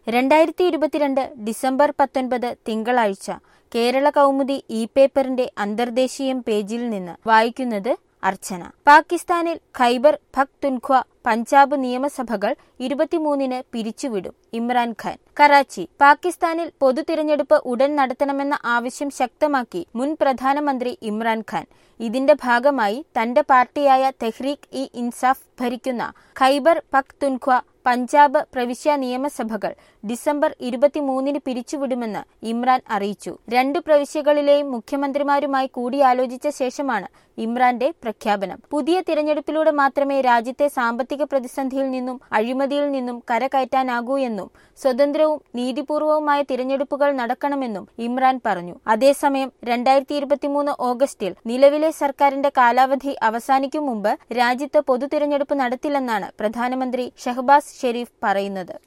രണ്ടായിരത്തി ഇരുപത്തിരണ്ട് ഡിസംബർ പത്തൊൻപത് തിങ്കളാഴ്ച കേരള കൗമുദി ഇ പേപ്പറിന്റെ അന്തർദേശീയം പേജിൽ നിന്ന് വായിക്കുന്നത് അർച്ചന പാകിസ്ഥാനിൽ ഖൈബർ പഖ്തുൻഖ്വ പഞ്ചാബ് നിയമസഭകൾ ഇരുപത്തിമൂന്നിന് പിരിച്ചുവിടും ഇമ്രാൻഖാൻ കറാച്ചി പാകിസ്ഥാനിൽ പൊതു തിരഞ്ഞെടുപ്പ് ഉടൻ നടത്തണമെന്ന ആവശ്യം ശക്തമാക്കി മുൻ പ്രധാനമന്ത്രി ഇമ്രാൻഖാൻ ഇതിന്റെ ഭാഗമായി തന്റെ പാർട്ടിയായ തെഹ്രീക്ക് ഇ ഇൻസാഫ് ഭരിക്കുന്ന ഖൈബർ പഖ്തുൻഖ്വ പഞ്ചാബ് പ്രവിശ്യ നിയമസഭകൾ ഡിസംബർ ഇരുപത്തിമൂന്നിന് പിരിച്ചുവിടുമെന്ന് ഇമ്രാൻ അറിയിച്ചു രണ്ടു പ്രവിശ്യകളിലെയും മുഖ്യമന്ത്രിമാരുമായി കൂടിയാലോചിച്ച ശേഷമാണ് ഇമ്രാന്റെ പ്രഖ്യാപനം പുതിയ തിരഞ്ഞെടുപ്പിലൂടെ മാത്രമേ രാജ്യത്തെ സാമ്പത്തിക പ്രതിസന്ധിയിൽ നിന്നും അഴിമതിയിൽ നിന്നും കരകയറ്റാനാകൂ എന്നും സ്വതന്ത്രവും നീതിപൂർവവുമായ തിരഞ്ഞെടുപ്പുകൾ നടക്കണമെന്നും ഇമ്രാൻ പറഞ്ഞു അതേസമയം രണ്ടായിരത്തി ഇരുപത്തിമൂന്ന് ഓഗസ്റ്റിൽ നിലവിലെ സർക്കാരിന്റെ കാലാവധി അവസാനിക്കും മുമ്പ് രാജ്യത്ത് പൊതു തിരഞ്ഞെടുപ്പ് നടത്തില്ലെന്നാണ് പ്രധാനമന്ത്രി ഷഹബാസ് ഷെരീഫ് പറയുന്നത്